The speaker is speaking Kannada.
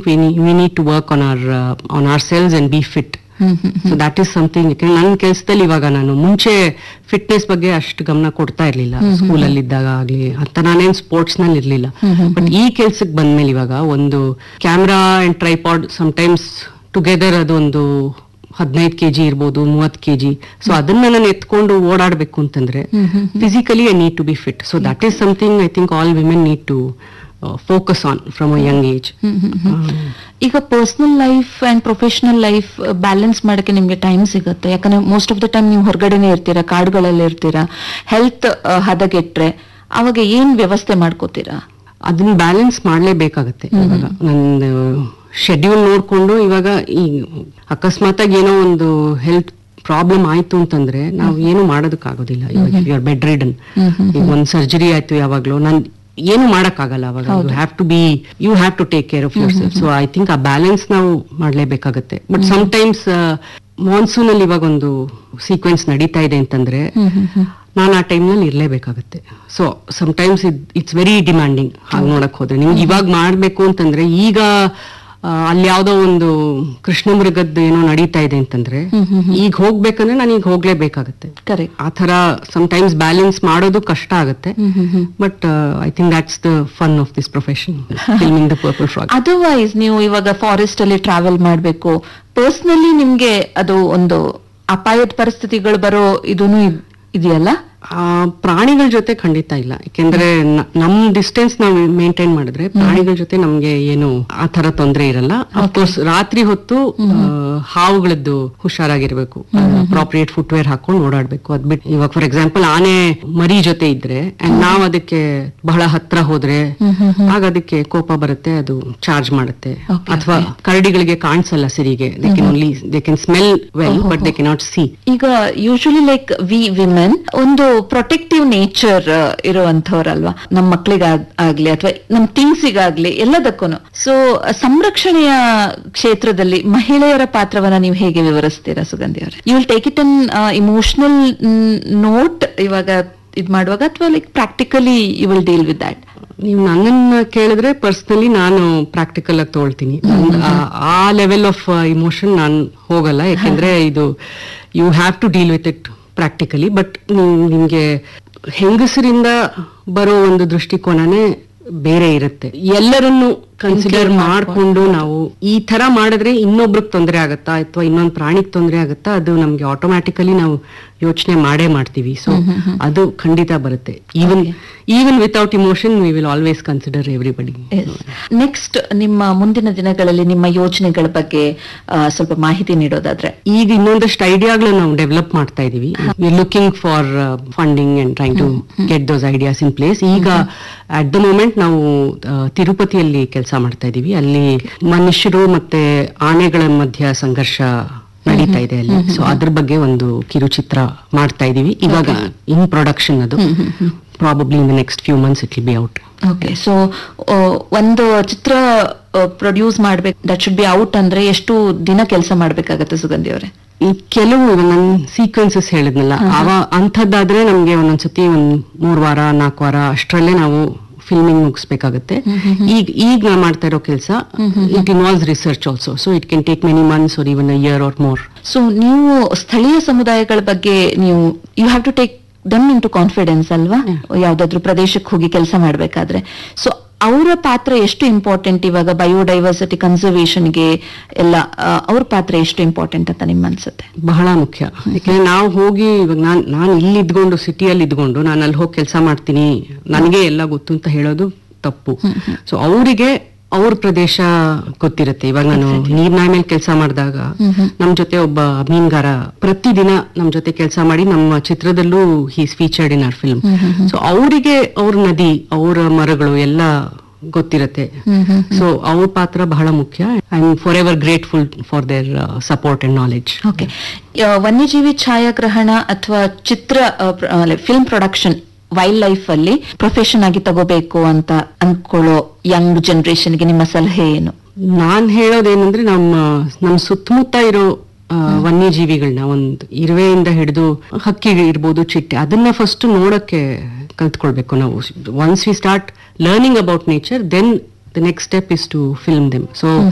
V we need to work on our on our selves and be fit so that is something ನನ್ನ ಕೆಲಸದಲ್ಲಿ ಇವಾಗ ನಾನು ಮುಂಚೆ ಫಿಟ್ನೆಸ್ ಬಗ್ಗೆ ಅಷ್ಟು ಗಮನ ಕೊಡ್ತಾ ಇರ್ಲಿಲ್ಲ ಸ್ಕೂಲಲ್ಲಿ ಇದ್ದಾಗ ಆಗ್ಲಿ ಅಂತ ನಾನೇನ್ ಸ್ಪೋರ್ಟ್ಸ್ ನಲ್ಲಿ ಇರ್ಲಿಲ್ಲ ಬಟ್ ಈ ಕೆಲ್ಸಕ್ಕೆ ಬಂದ್ಮೇಲೆ ಇವಾಗ ಒಂದು camera and tripod times together ಅದೊಂದು ಹದಿನೈದು ಕೆಜಿ ಇರ್ಬೋದು ಮೂವತ್ತು ಕೆಜಿ ಸೊ ಅದನ್ನ ನಾನು ಎತ್ಕೊಂಡು ಓಡಾಡ್ಬೇಕು ಅಂತಂದ್ರೆ physically I need to be fit so that is something I think all women need to focus on from a young age ಈಗ personal life and professional life balance ಮಾಡಕ್ಕೆ ನಿಮ್ಗೆ ಟೈಮ್ ಸಿಗುತ್ತೆ ಯಾಕಂದ್ರೆ ಮೋಸ್ಟ್ ಆಫ್ ದ ಟೈಮ್ ನೀವು ಹೊರಗಡೆನೆ ಇರ್ತೀರಾ ಕಾಡುಗಳಲ್ಲಿ ಇರ್ತೀರಾ ಹೆಲ್ತ್ ಹದಗೆಟ್ರೆ ಅವಾಗ ಏನ್ ವ್ಯವಸ್ಥೆ ಮಾಡ್ಕೋತೀರಾ ಅದನ್ನ ಬ್ಯಾಲೆನ್ಸ್ ಮಾಡ್ಲೇಬೇಕಾಗತ್ತೆ ಇವಾಗ ನಂದು ಶೆಡ್ಯೂಲ್ ನೋಡ್ಕೊಂಡು ಇವಾಗ ಈ ಅಕಸ್ಮಾತಾಗಿ ಏನೋ ಒಂದು ಹೆಲ್ತ್ ಪ್ರಾಬ್ಲಮ್ ಆಯ್ತು ಅಂತಂದ್ರೆ ನಾವು ಏನು ಮಾಡೋದಕ್ಕಾಗೋದಿಲ್ಲ ಇವಾಗ ಯು ಆರ್ ಬೆಡ್ ರಿಡನ್ ಈಗ ಒಂದ್ ಸರ್ಜರಿ ಆಯ್ತು ಯಾವಾಗ್ಲೂ ನಾನ್ ಏನು ಮಾಡಕ್ಕಾಗಲ್ಲ ಅವಾಗ you have to be you have to take care of yourself so I think ಆ ಬ್ಯಾಲೆನ್ಸ್ ನಾವು ಮಾಡ್ಲೇಬೇಕಾಗತ್ತೆ ಬಟ್ ಟೈಮ್ಸ್ ಮಾನ್ಸೂನ್ ಅಲ್ಲಿ ಇವಾಗ ಒಂದು ಸೀಕ್ವೆನ್ಸ್ ನಡೀತಾ ಇದೆ ಅಂತಂದ್ರೆ ನಾನು ಆ ಟೈಮ್ನಲ್ಲಿ ಇರಲೇಬೇಕಾಗತ್ತೆ so times it's very demanding ಹಾಗೆ ನೋಡಕ್ ಹೋದ್ರೆ ನಿಮ್ಗೆ ಇವಾಗ ಮಾಡ್ಬೇಕು ಅಂತಂದ್ರೆ ಈಗ ಆ, ಅಲ್ಲಿ ಯಾವ್ದೋ ಒಂದು ಕೃಷ್ಣ ಮೃಗದ್ದು ಏನೋ ನಡೀತಾ ಇದೆ ಅಂತಂದ್ರೆ ಈಗ ಹೋಗ್ಬೇಕಂದ್ರೆ ನಾನು ಈಗ ಹೋಗ್ಲೇಬೇಕಾಗತ್ತೆ ಕರೆಕ್ಟ್ ಆ ತರ ಟೈಮ್ಸ್ ಬ್ಯಾಲೆನ್ಸ್ ಮಾಡೋದು ಕಷ್ಟ ಆಗುತ್ತೆ but I think that's the fun of this profession filming the purple frog otherwise ನೀವು ಇವಾಗ ಫಾರೆಸ್ಟ್ ಅಲ್ಲಿ ಟ್ರಾವೆಲ್ ಮಾಡ್ಬೇಕು ಪರ್ಸನಲಿ ನಿಮ್ಗೆ ಅದು ಒಂದು ಅಪಾಯದ ಪರಿಸ್ಥಿತಿಗಳು ಬರೋ ಇದೂನು ಇದ್- ಇದೆಯಲ್ಲ ಆ, ಪ್ರಾಣಿಗಳ ಜೊತೆ ಖಂಡಿತ ಇಲ್ಲ ಯಾಕೆಂದ್ರೆ ನ- ನಮ್ ಡಿಸ್ಟೆನ್ಸ್ ನಾವು ಮೇಂಟೈನ್ ಮಾಡಿದ್ರೆ ಪ್ರಾಣಿಗಳ ಜೊತೆ ನಮ್ಗೆ ಏನು ಆ ತರ ತೊಂದರೆ ಇರಲ್ಲ ಅಫ್ಕೋರ್ಸ್ ರಾತ್ರಿ ಹೊತ್ತು ಆ, ಹಾವುಗಳದ್ದು ಹುಷಾರಾಗಿರ್ಬೇಕು ಅಪ್ರಾಪ್ರಿಯೇಟ್ ಫುಟ್ವೇರ್ ಹಾಕೊಂಡು ಓಡಾಡ್ಬೇಕು ಅದ್ ಬಿಟ್ಟು ಇವಾಗ ಫಾರ್ ಎಕ್ಸಾಂಪಲ್ ಆನೆ ಮರಿ ಜೊತೆ ಇದ್ರೆ and ನಾವ್ ಅದಕ್ಕೆ ಬಹಳ ಹತ್ರ ಹೋದ್ರೆ ಆಗ ಅದಕ್ಕೆ ಕೋಪ ಬರುತ್ತೆ ಅದು ಚಾರ್ಜ್ ಮಾಡುತ್ತೆ Okay, ಅಥವಾ ಕರಡಿಗಳಿಗೆ ಕಾಣಿಸಲ್ಲ ಸರಿಗೆ they can only they can smell well but they cannot see ಈಗ ಯೂಶಲಿ ಲೈಕ್ ವಿ ವಿಮೆನ್ ಒಂದು ಪ್ರೊಟೆಕ್ಟಿವ್ ನೇಚರ್ ಇರುವಂತವ್ರಲ್ವಾ ನಮ್ಮ ಮಕ್ಕಳಿಗೆ ಆಗ್ಲಿ ಅಥವಾ ನಮ್ಮ ಥಿಂಗ್ಸಿಗಾಗ್ಲಿ ಎಲ್ಲದಕ್ಕೂ ಸೊ ಸಂರಕ್ಷಣೆಯ ಕ್ಷೇತ್ರದಲ್ಲಿ ಮಹಿಳೆಯರ ಪಾತ್ರವನ್ನ ನೀವು ಹೇಗೆ ವಿವರಿಸ್ತೀರಾ ಸುಗಂಧಿ ಅವರೇ you will take it an emotional note ಇವಾಗ ಇದ್ ಮಾಡುವಾಗ ಅಥವಾ like practically you will deal with that ನೀವು ನನ್ನನ್ನ ಕೇಳಿದ್ರೆ ಪರ್ಸನಲಿ ನಾನು ಪ್ರಾಕ್ಟಿಕಲ್ ಆಗಿ ತಗೊಳ್ತೀನಿ ನಂಗ್ ಆ- ಆ ಲೆವೆಲ್ ಆಫ್ ಇಮೋಷನ್ ನಾನು ಹೋಗಲ್ಲ ಯಾಕೆಂದ್ರೆ ಇದು you have to deal with it practically but ನಿಮ್ಗೆ ಹೆಂಗಸರಿಂದ ಬರೋ ಒಂದು ದೃಷ್ಟಿಕೋನನೇ ಬೇರೆ ಇರುತ್ತೆ ಎಲ್ಲರನ್ನು ಕನ್ಸಿಡರ್ ಮಾಡ್ಕೊಂಡು ನಾವು ಈ ತರ ಮಾಡಿದ್ರೆ ಇನ್ನೊಬ್ರಿಗೆ ತೊಂದರೆ ಆಗತ್ತಾ ಅಥವಾ ಇನ್ನೊಂದು ಪ್ರಾಣಿಗೆ ತೊಂದರೆ ಆಗತ್ತಾ ಅದು ನಮ್ಗೆ ಆಟೋಮ್ಯಾಟಿಕಲಿ ನಾವು ಯೋಚನೆ ಮಾಡೇ ಮಾಡ್ತೀವಿ ಸೊ ಅದು ಖಂಡಿತ ಬರುತ್ತೆ even even without emotion we will always consider everybody next ನಿಮ್ಮ ಮುಂದಿನ ದಿನಗಳಲ್ಲಿ ನಿಮ್ಮ ಯೋಜನೆಗಳ ಬಗ್ಗೆ ಆ, ಸ್ವಲ್ಪ ಮಾಹಿತಿ ನೀಡೋದಾದ್ರೆ ಈಗ ಇನ್ನೊಂದಷ್ಟು ಐಡಿಯಾಗಳನ್ನ ನಾವು ಡೆವಲಪ್ ಮಾಡ್ತಾ ಇದೀವಿ looking for funding and trying to get those ideas in place ಈಗ ಅಟ್ ದ ಮೂಮೆಂಟ್ ನಾವು ಆ, ತಿರುಪತಿಯಲ್ಲಿ ಕೆಲಸ ಮಾಡ್ತಾ ಇದೀವಿ ಅಲ್ಲಿ ಮನುಷ್ಯರು ಮತ್ತೆ ಆನೆಗಳ ಮಧ್ಯ ಸಂಘರ್ಷ ನಡೀತಾ ಇದೆ ಅಲ್ಲಿ ಸೊ ಅದ್ರ ಬಗ್ಗೆ ಒಂದು ಕಿರುಚಿತ್ರ ಮಾಡ್ತಾ ಇದೀವಿ ಇವಾಗ ಇನ್ ಪ್ರೊಡಕ್ಷನ್ ಅದು probably in the next few months it will be out okay so ಒಂದು ಚಿತ್ರ ಪ್ರೊಡ್ಯೂಸ್ ಮಾಡ್ಬೇಕು ದಟ್ ಶುಡ್ ಬಿ ಔಟ್ ಅಂದ್ರೆ ಎಷ್ಟು ದಿನ ಕೆಲಸ ಮಾಡ್ಬೇಕಾಗತ್ತೆ ಸುಗಂಧಿ ಅವರೇ ಈ ಕೆಲವು ನನ್ನ ಸೀಕ್ವೆನ್ಸಸ್ ಹೇಳಿದ್ನಲ್ಲ ಅವ ಅಂಥದ್ದಾದ್ರೆ ನಮ್ಗೆ ಒಂದೊಂದ್ಸತಿ ಒಂದ್ ಮೂರ್ ವಾರ ನಾಲ್ಕು ವಾರ ಅಷ್ಟರಲ್ಲೇ ನಾವು ಫಿಲ್ಮಿಂಗ್ ಮುಗಿಸ್ಬೇಕಾಗತ್ತೆ ಈಗ ಈಗ ನಾ ಮಾಡ್ತಾ ಇರೋ ಕೆಲಸ it involves research also so it can take many months or even year or more so ನೀವು ಸ್ಥಳೀಯ ಸಮುದಾಯಗಳ ಬಗ್ಗೆ ನೀವು you have to take them into confidence ಅಲ್ವಾ ಯಾವ್ದಾದ್ರು ಪ್ರದೇಶಕ್ಕೆ ಹೋಗಿ ಕೆಲಸ ಮಾಡ್ಬೇಕಾದ್ರೆ ಸೊ ಅವರ ಪಾತ್ರ ಎಷ್ಟು ಇಂಪಾರ್ಟೆಂಟ್ ಇವಾಗ ಬಯೋಡೈವರ್ಸಿಟಿ ಕನ್ಸರ್ವೇಷನ್ಗೆ ಎಲ್ಲ ಆ, ಅವ್ರ ಪಾತ್ರ ಎಷ್ಟು ಇಂಪಾರ್ಟೆಂಟ್ ಅಂತ ನಿಮ್ ಅನ್ಸುತ್ತೆ ಬಹಳ ಮುಖ್ಯ ಯಾಕಂದ್ರೆ ನಾವು ಹೋಗಿ ಇವಾಗ ನಾನ್ ನಾನು ಇಲ್ಲಿ ಇದ್ಕೊಂಡು ಸಿಟಿಯಲ್ಲಿ ಇದ್ಕೊಂಡು ನಾನು ಅಲ್ಲಿ ಹೋಗಿ ಕೆಲಸ ಮಾಡ್ತೀನಿ ನನಗೆ ಎಲ್ಲ ಗೊತ್ತು ಅಂತ ಹೇಳೋದು ತಪ್ಪು ಸೊ ಅವರಿಗೆ ಅವ್ರ ಪ್ರದೇಶ ಗೊತ್ತಿರುತ್ತೆ ಇವಾಗ ನಾನು ನೀರ್ನಾಯ ಮೇಲೆ ಕೆಲಸ ಮಾಡಿದಾಗ ನಮ್ ಜೊತೆ ಒಬ್ಬ ಮೀನ್ಗಾರ ಪ್ರತಿದಿನ ನಮ್ ಜೊತೆ ಕೆಲಸ ಮಾಡಿ ನಮ್ಮ ಚಿತ್ರದಲ್ಲೂ he's featured in our film so ಅವರಿಗೆ ಅವ್ರ ನದಿ ಅವರ ಮರಗಳು ಎಲ್ಲ ಗೊತ್ತಿರುತ್ತೆ ಸೊ ಅವ್ರ ಪಾತ್ರ ಬಹಳ ಮುಖ್ಯ I am forever grateful for their support and knowledge okay ವನ್ಯಜೀವಿ ಛಾಯಾಗ್ರಹಣ ಅಥವಾ ಚಿತ್ರ ಫಿಲ್ಮ್ ಪ್ರೊಡಕ್ಷನ್ ವೈಲ್ಡ್ ಲೈಫ್ ಅಲ್ಲಿ ಪ್ರೊಫೆಷನ್ ಆಗಿ ತಗೋಬೇಕು ಅಂತ ಅನ್ಕೊಳ್ಳೋ ಯಂಗ್ ಜನರೇಷನ್ಗೆ ನಿಮ್ಮ ಸಲಹೆ ಏನು ನಾನ್ ಹೇಳೋದೇನಂದ್ರೆ ನಮ್ಮ ನಮ್ ಸುತ್ತಮುತ್ತ ಇರೋ ಆ, ವನ್ಯಜೀವಿಗಳನ್ನ ಒಂದ್ ಇರುವೆಯಿಂದ ಹಿಡಿದು ಹಕ್ಕಿ ಇರ್ಬೋದು ಚಿಟ್ಟೆ ಅದನ್ನ ಫಸ್ಟ್ ನೋಡಕ್ಕೆ ಕಲ್ತ್ಕೊಳ್ಬೇಕು ನಾವು once we start learning about nature then the next step is to film them so